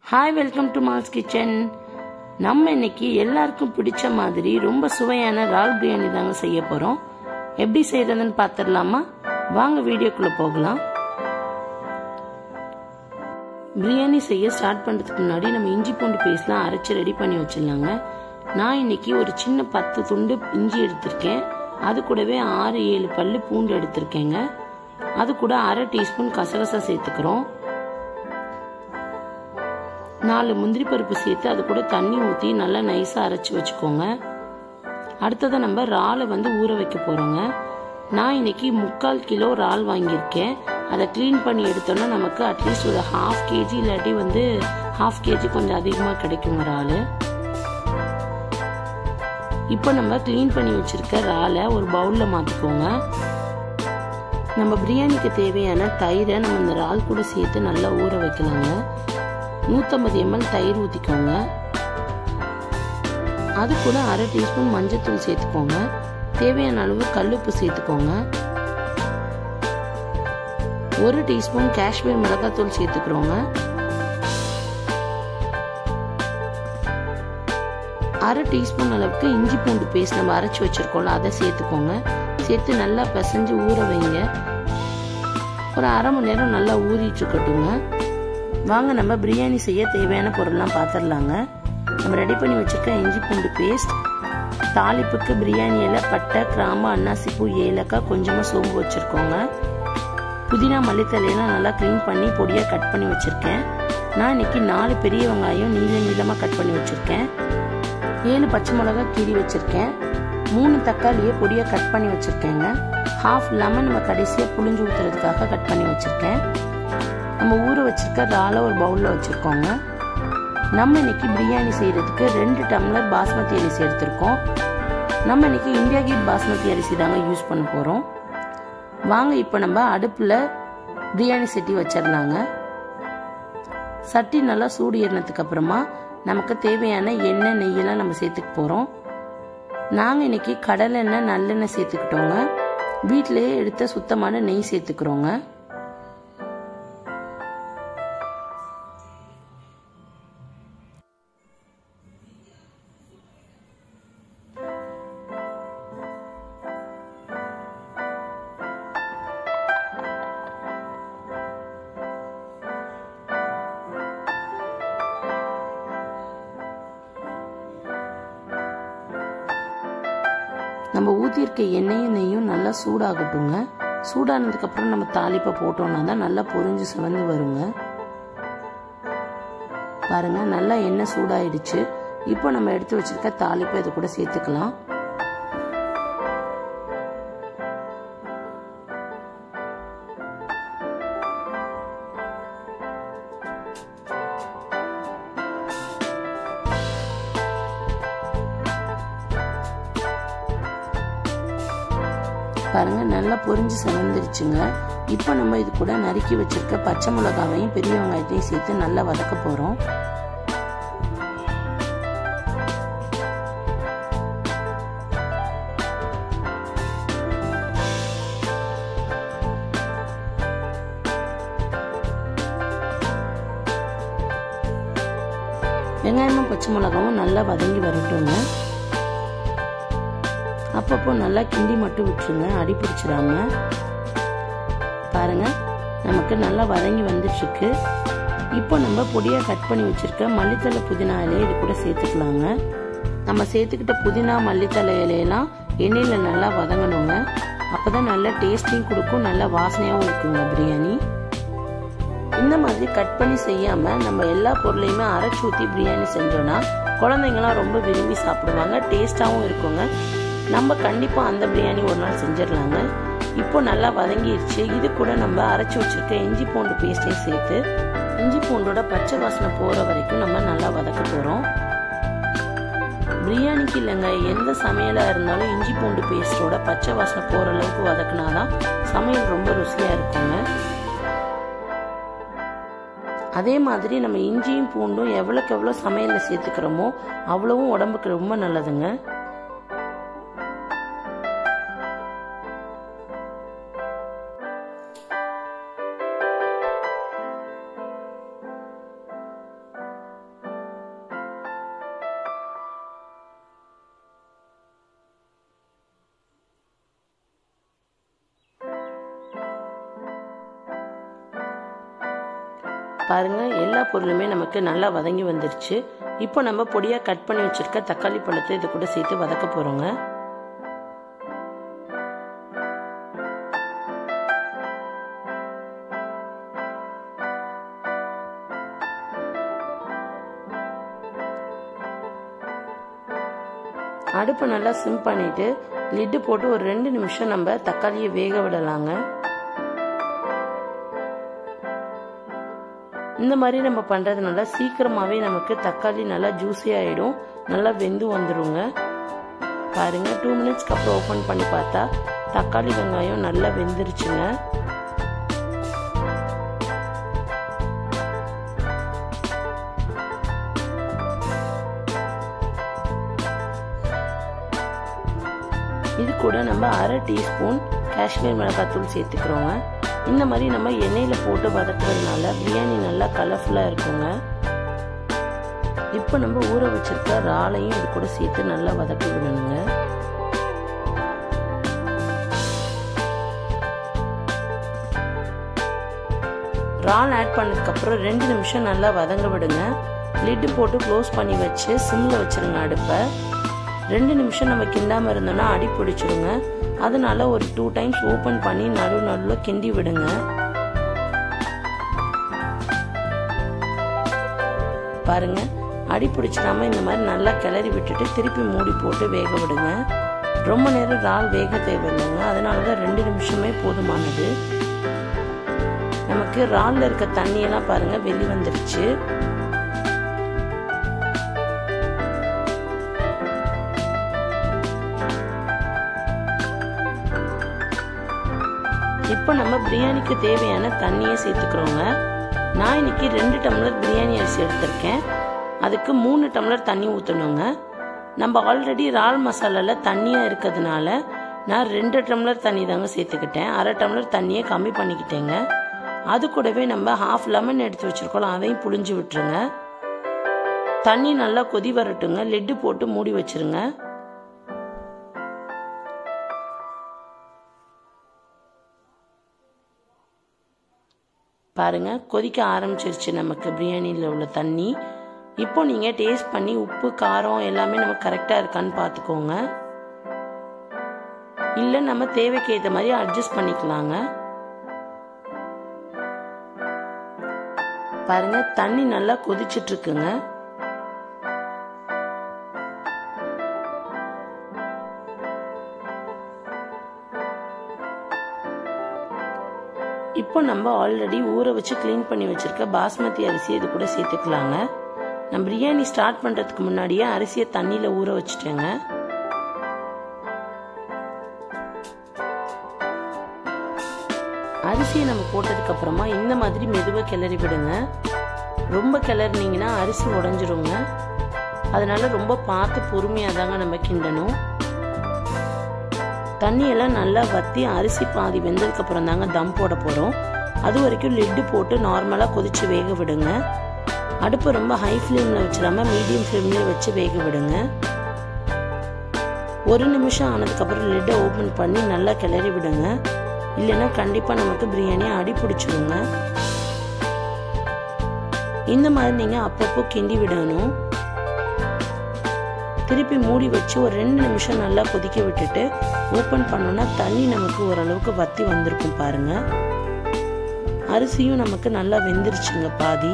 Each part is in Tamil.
hi welcome to Mal's kitchen நம்ம இன்னைக்கு எல்லாருக்கும் பிடிச்ச மாதிரி ரொம்ப சுவையான ரால் பிரியாணி தாங்க செய்ய போகிறோம் எப்படி செய்யறதுன்னு பார்த்துடலாமா வாங்க வீடியோக்குள்ளே போகலாம் பிரியாணி செய்ய ஸ்டார்ட் பண்ணுறதுக்கு முன்னாடி நம்ம இஞ்சி பூண்டு பேஸ்ட்லாம் அரைச்சி ரெடி பண்ணி வச்சிடலாங்க நான் இன்னைக்கு ஒரு சின்ன பத்து துண்டு இஞ்சி எடுத்திருக்கேன் அது கூடவே ஆறு ஏழு பல்லு பூண்டு எடுத்திருக்கேங்க அது கூட அரை டீஸ்பூன் கசகசா சேர்த்துக்கிறோம் நாலு முந்திரி பருப்பு சேர்த்து அது கூட தண்ணி ஊற்றி நல்லா நைஸாக அரைச்சி வச்சுக்கோங்க அடுத்ததை நம்ம இறாலை வந்து ஊற வைக்க போகிறோங்க நான் இன்னைக்கு முக்கால் கிலோ இறால் வாங்கியிருக்கேன் அதை க்ளீன் பண்ணி எடுத்தோன்னா நமக்கு அட்லீஸ்ட் ஒரு ஹாஃப் கேஜி இல்லாட்டி வந்து ஹாஃப் கேஜி கொஞ்சம் அதிகமாக கிடைக்கும் இறால் இப்போ நம்ம க்ளீன் பண்ணி வச்சுருக்க இறாலை ஒரு பவுலில் மாற்றிக்கோங்க நம்ம பிரியாணிக்கு தேவையான தயிரை நம்ம இந்த இறால் கூட சேர்த்து நல்லா ஊற வைக்கலாங்க நூற்றம்பது எம்எல் தயிர் ஊற்றிக்கோங்க அது கூட அரை டீஸ்பூன் மஞ்சத்தூள் சேர்த்துக்கோங்க தேவையான அளவு கல்லுப்பு சேர்த்துக்கோங்க ஒரு டீஸ்பூன் காஷ்மீர் மிளகாத்தூள் சேர்த்துக்கிறோங்க அரை டீஸ்பூன் அளவுக்கு இஞ்சி பூண்டு பேஸ்ட் நம்ம அரைச்சி வச்சிருக்கோம்ல அதை சேர்த்துக்கோங்க சேர்த்து நல்லா பிசைஞ்சு ஊற வைங்க ஒரு அரை மணி நேரம் நல்லா ஊறிட்டு இருக்கட்டுங்க வாங்க நம்ம பிரியாணி செய்ய தேவையான பொருள்லாம் பார்த்துடலாங்க நம்ம ரெடி பண்ணி வச்சுருக்க இஞ்சி பூண்டு பேஸ்ட் தாளிப்புக்கு பிரியாணி இலை பட்டை கிராம்பு அன்னாசிப்பூ ஏலக்காய் கொஞ்சமாக சோம்பு வச்சுருக்கோங்க புதினா மல்லித்தலையெல்லாம் நல்லா க்ளீன் பண்ணி பொடியாக கட் பண்ணி வச்சுருக்கேன் நான் இன்னைக்கு நாலு பெரிய வெங்காயம் நீள நீளமாக கட் பண்ணி வச்சுருக்கேன் ஏழு பச்சை மிளகா கீறி வச்சுருக்கேன் மூணு தக்காளியை பொடியாக கட் பண்ணி வச்சுருக்கேங்க ஹாஃப் லெமன் நம்ம கடைசியாக புளிஞ்சு ஊற்றுறதுக்காக கட் பண்ணி வச்சுருக்கேன் நம்ம ஊற வச்சிருக்க இறாலை ஒரு பவுலில் வச்சுருக்கோங்க நம்ம இன்னைக்கு பிரியாணி செய்கிறதுக்கு ரெண்டு டம்ளர் பாஸ்மதி அரிசி எடுத்திருக்கோம் நம்ம இன்னைக்கு இந்தியா கேட் பாஸ்மதி அரிசி தாங்க யூஸ் பண்ண போகிறோம் வாங்க இப்போ நம்ம அடுப்பில் பிரியாணி சட்டி வச்சிடலாங்க சட்டி நல்லா சூடு ஏறினதுக்கு அப்புறமா நமக்கு தேவையான எண்ணெய் நெய்யெல்லாம் நம்ம சேர்த்துக்க போகிறோம் நாங்கள் இன்னைக்கு கடலெண்ணெய் நல்லெண்ணெய் சேர்த்துக்கிட்டோங்க வீட்டிலேயே எடுத்த சுத்தமான நெய் சேர்த்துக்கிறோங்க நம்ம ஊற்றிருக்க எண்ணெயும் நெய்யும் நல்லா சூடாகட்டுங்க சூடானதுக்கப்புறம் நம்ம தாளிப்பை போட்டோம்னா தான் நல்லா பொரிஞ்சு சிவந்து வருங்க பாருங்க நல்லா எண்ணெய் சூடாயிடுச்சு இப்போ நம்ம எடுத்து வச்சிருக்க தாளிப்பை இது கூட சேர்த்துக்கலாம் பாருங்க நல்லா பொரிஞ்சு செவந்துருச்சுங்க இப்போ நம்ம இது கூட நறுக்கி வச்சிருக்க பச்சை மிளகாவையும் பெரிய வெங்காயத்தையும் சேர்த்து நல்லா வதக்க போகிறோம் வெங்காயமும் பச்சை மிளகாவும் நல்லா வதங்கி வரட்டுங்க அப்பப்போ நல்லா கிண்டி மட்டும் விட்டுருங்க அடி பிடிச்சிடாம பாருங்க நமக்கு நல்லா வதங்கி வந்துட்டுருக்கு இப்போ நம்ம பொடியாக கட் பண்ணி வச்சிருக்க மல்லித்தலை புதினா இலையை இது கூட சேர்த்துக்கலாங்க நம்ம சேர்த்துக்கிட்ட புதினா மல்லித்தலை இலையெல்லாம் எண்ணெயில் நல்லா வதங்கணுங்க அப்போ தான் நல்லா டேஸ்டையும் கொடுக்கும் நல்லா வாசனையாகவும் இருக்குங்க பிரியாணி இந்த மாதிரி கட் பண்ணி செய்யாமல் நம்ம எல்லா பொருளையுமே அரைச்சி ஊற்றி பிரியாணி செஞ்சோன்னா குழந்தைங்களாம் ரொம்ப விரும்பி சாப்பிடுவாங்க டேஸ்ட்டாகவும் இருக்குங்க நம்ம கண்டிப்பாக அந்த பிரியாணி ஒரு நாள் செஞ்சிடலாங்க இப்போ நல்லா வதங்கிடுச்சு இது கூட நம்ம அரைச்சி வச்சிருக்க இஞ்சி பூண்டு பேஸ்ட்டையும் சேர்த்து இஞ்சி பூண்டோட பச்சை வாசனை போகிற வரைக்கும் நம்ம நல்லா வதக்க போகிறோம் பிரியாணிக்கு இல்லைங்க எந்த சமையலாக இருந்தாலும் இஞ்சி பூண்டு பேஸ்டோட பச்சை வாசனை போகிற அளவுக்கு வதக்குனாதான் சமையல் ரொம்ப ருசியாக இருக்குங்க அதே மாதிரி நம்ம இஞ்சியும் பூண்டும் எவ்வளோக்கு எவ்வளோ சமையலில் சேர்த்துக்கிறோமோ அவ்வளவும் உடம்புக்கு ரொம்ப நல்லதுங்க பாருங்க எல்லா பொருளுமே நமக்கு நல்லா வதங்கி வந்துருச்சு இப்போ நம்ம பொடியாக கட் பண்ணி வச்சிருக்க தக்காளி பழத்தை இது கூட சேர்த்து வதக்க போகிறோங்க அடுப்பை நல்லா சிம் பண்ணிட்டு லிட்டு போட்டு ஒரு ரெண்டு நிமிஷம் நம்ம தக்காளியை வேக விடலாங்க இந்த மாதிரி நம்ம பண்ணுறதுனால சீக்கிரமாகவே நமக்கு தக்காளி நல்லா ஜூஸி ஆகிடும் நல்லா வெந்து வந்துருங்க பாருங்க டூ மினிட்ஸ்க்கு அப்புறம் ஓப்பன் பண்ணி பார்த்தா தக்காளி வெங்காயம் நல்லா வெந்துருச்சுங்க இது கூட நம்ம அரை டீஸ்பூன் காஷ்மீர் மிளகாத்தூள் சேர்த்துக்கிறோங்க இந்த மாதிரி நம்ம எண்ணெயில் போட்டு வதக்குறதுனால பிரியாணி நல்லா கலர்ஃபுல்லாக இருக்குங்க இப்போ நம்ம ஊற வச்சிருக்க இறாலையும் இது கூட சேர்த்து நல்லா வதக்கி விடணுங்க இறால் ஆட் பண்ணதுக்கப்புறம் ரெண்டு நிமிஷம் நல்லா வதங்க விடுங்க லிட்டு போட்டு க்ளோஸ் பண்ணி வச்சு சிம்மில் வச்சுருங்க அடுப்பை ரெண்டு நிமிஷம் நம்ம கிண்டாமல் இருந்தோம்னா அடி பிடிச்சிருங்க அதனால ஒரு டூ டைம்ஸ் ஓப்பன் பண்ணி நடு நடுவில் கிண்டி விடுங்க பாருங்க அடி பிடிச்சிடாம இந்த மாதிரி நல்லா கிளறி விட்டுட்டு திருப்பி மூடி போட்டு வேக விடுங்க ரொம்ப நேரம் இறால் வேக தேவையில்லைங்க அதனால தான் ரெண்டு நிமிஷமே போதுமானது நமக்கு இறாலில் இருக்க தண்ணியெல்லாம் பாருங்க வெளி வந்துருச்சு இப்போ நம்ம பிரியாணிக்கு தேவையான தண்ணியை சேர்த்துக்கிறோங்க நான் இன்னைக்கு ரெண்டு டம்ளர் பிரியாணி அரிசி எடுத்திருக்கேன் அதுக்கு மூணு டம்ளர் தண்ணி ஊற்றணுங்க நம்ம ஆல்ரெடி இறால் மசாலாவில் தண்ணியாக இருக்கிறதுனால நான் ரெண்டு டம்ளர் தண்ணி தாங்க சேர்த்துக்கிட்டேன் அரை டம்ளர் தண்ணியை கம்மி பண்ணிக்கிட்டேங்க அது கூடவே நம்ம ஹாஃப் லெமன் எடுத்து வச்சிருக்கோம் அதையும் புளிஞ்சு விட்டுருங்க தண்ணி நல்லா கொதி வரட்டுங்க லெட்டு போட்டு மூடி வச்சிருங்க பாருங்க கொதிக்க ஆரம்பிச்சிருச்சு நமக்கு பிரியாணியில் உள்ள தண்ணி இப்போ நீங்கள் டேஸ்ட் பண்ணி உப்பு காரம் எல்லாமே நம்ம கரெக்டாக இருக்கான்னு பார்த்துக்கோங்க இல்லை நம்ம தேவைக்கு ஏற்ற மாதிரி அட்ஜஸ்ட் பண்ணிக்கலாங்க பாருங்க தண்ணி நல்லா கொதிச்சிட்டு இருக்குங்க இப்போ நம்ம ஆல்ரெடி ஊற வச்சு க்ளீன் பண்ணி வச்சிருக்க பாஸ்மதி அரிசி இது கூட சேர்த்துக்கலாங்க நான் பிரியாணி ஸ்டார்ட் பண்ணுறதுக்கு முன்னாடியே அரிசியை தண்ணியில் ஊற வச்சுட்டேங்க அரிசியை நம்ம போட்டதுக்கு அப்புறமா இந்த மாதிரி மெதுவாக கிளறி விடுங்க ரொம்ப கிளறினீங்கன்னா அரிசி உடஞ்சிருங்க அதனால ரொம்ப பார்த்து பொறுமையாக தாங்க நம்ம கிண்டணும் தண்ணியெல்லாம் நல்லா வற்றி அரிசி பாதி வெந்ததுக்கு அப்புறம் தாங்க தம் போட போகிறோம் அது வரைக்கும் லிட்டு போட்டு நார்மலாக கொதிச்சு வேக விடுங்க அடுப்பு ரொம்ப ஹை ஃப்ளேமில் வச்சிடாம மீடியம் ஃப்ளேம்லேயே வச்சு வேக விடுங்க ஒரு நிமிஷம் ஆனதுக்கப்புறம் லிட்டை ஓப்பன் பண்ணி நல்லா கிளறி விடுங்க இல்லைன்னா கண்டிப்பாக நமக்கு பிரியாணி அடி பிடிச்சிருங்க இந்த மாதிரி நீங்கள் அப்பப்போ கிண்டி விடணும் திருப்பி மூடி வச்சு ஒரு ரெண்டு நிமிஷம் நல்லா கொதிக்க விட்டுட்டு ஓப்பன் பண்ணோன்னா தண்ணி நமக்கு ஓரளவுக்கு வத்தி வந்திருக்கும் பாருங்க அரிசியும் நமக்கு நல்லா வெந்துருச்சுங்க பாதி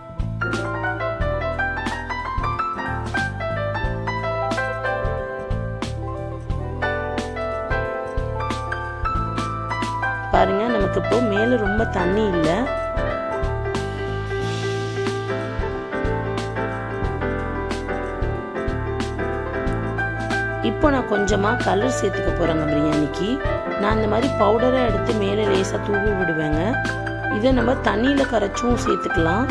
பாருங்க நமக்கு இப்போ மேல ரொம்ப தண்ணி இல்லை இப்போ நான் கொஞ்சமாக கலர் சேர்த்துக்க போகிறேங்க பிரியாணிக்கு நான் இந்த மாதிரி பவுடரை எடுத்து மேலே லேசாக தூவி விடுவேங்க இதை நம்ம தண்ணியில் கரைச்சும் சேர்த்துக்கலாம்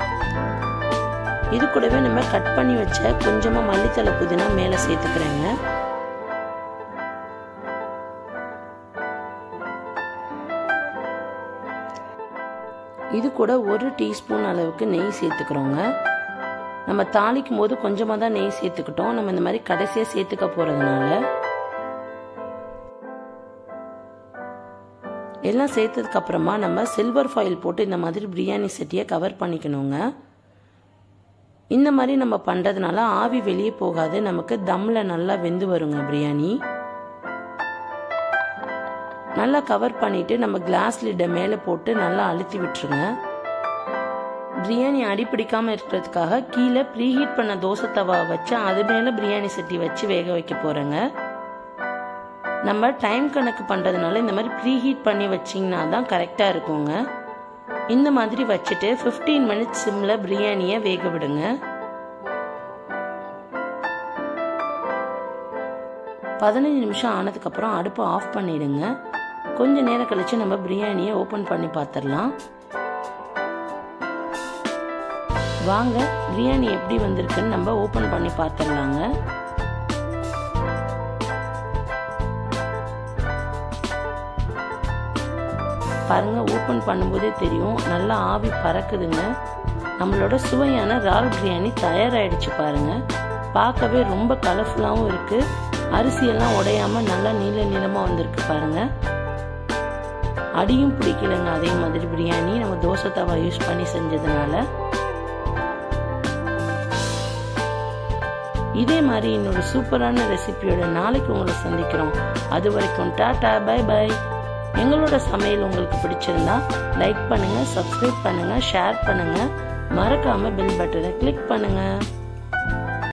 இது கூடவே நம்ம கட் பண்ணி வச்ச கொஞ்சமாக மல்லித்தலை புதினா மேலே சேர்த்துக்கிறேங்க இது கூட ஒரு டீஸ்பூன் அளவுக்கு நெய் சேர்த்துக்கிறோங்க நம்ம தாளிக்கும் போது கொஞ்சமாக தான் நெய் சேர்த்துக்கிட்டோம் நம்ம இந்த மாதிரி கடைசியாக சேர்த்துக்க போகிறதுனால எல்லாம் சேர்த்ததுக்கு அப்புறமா நம்ம சில்வர் ஃபாயில் போட்டு இந்த மாதிரி பிரியாணி சட்டியை கவர் பண்ணிக்கணுங்க இந்த மாதிரி நம்ம பண்ணுறதுனால ஆவி வெளியே போகாது நமக்கு தம்மில் நல்லா வெந்து வருங்க பிரியாணி நல்லா கவர் பண்ணிட்டு நம்ம கிளாஸ் லிட்டை மேலே போட்டு நல்லா அழுத்தி விட்டுருங்க பிரியாணி அடிப்பிடிக்காம இருக்கிறதுக்காக கீழே ப்ரீஹீட் பண்ண தோசை தவா வச்சு அது மேலே பிரியாணி சட்டி வச்சு வேக வைக்க போகிறேங்க நம்ம டைம் கணக்கு பண்ணுறதுனால இந்த மாதிரி ப்ரீஹீட் பண்ணி வச்சிங்கன்னா தான் கரெக்டாக இருக்குங்க இந்த மாதிரி வச்சுட்டு ஃபிஃப்டீன் மினிட்ஸ் சிம்மில் பிரியாணியை வேக விடுங்க பதினஞ்சு நிமிஷம் ஆனதுக்கப்புறம் அடுப்பை ஆஃப் பண்ணிடுங்க கொஞ்ச நேரம் கழிச்சு நம்ம பிரியாணியை ஓப்பன் பண்ணி பார்த்துடலாம் வாங்க பிரியாணி எப்படி வந்திருக்குன்னு நம்ம ஓப்பன் பண்ணி பார்த்துடலாங்க பாருங்க ஓப்பன் பண்ணும்போதே தெரியும் நல்லா ஆவி பறக்குதுங்க நம்மளோட சுவையான ரால் பிரியாணி தயாராகிடுச்சு பாருங்க பார்க்கவே ரொம்ப கலர்ஃபுல்லாகவும் இருக்கு அரிசியெல்லாம் உடையாம நல்லா நீல நீளமாக வந்திருக்கு பாருங்க அடியும் பிடிக்கலங்க அதே மாதிரி பிரியாணி நம்ம தோசை தவா யூஸ் பண்ணி செஞ்சதுனால இதே மாதிரி இன்னொரு சூப்பரான ரெசிபியோட நாளைக்கு உங்களை சந்திக்கிறோம் அது வரைக்கும் டாடா பை பை எங்களோட சமையல் உங்களுக்கு பிடிச்சிருந்தா லைக் பண்ணுங்க சப்ஸ்கிரைப் பண்ணுங்க ஷேர் பண்ணுங்க மறக்காம பெல் பட்டனை கிளிக் பண்ணுங்க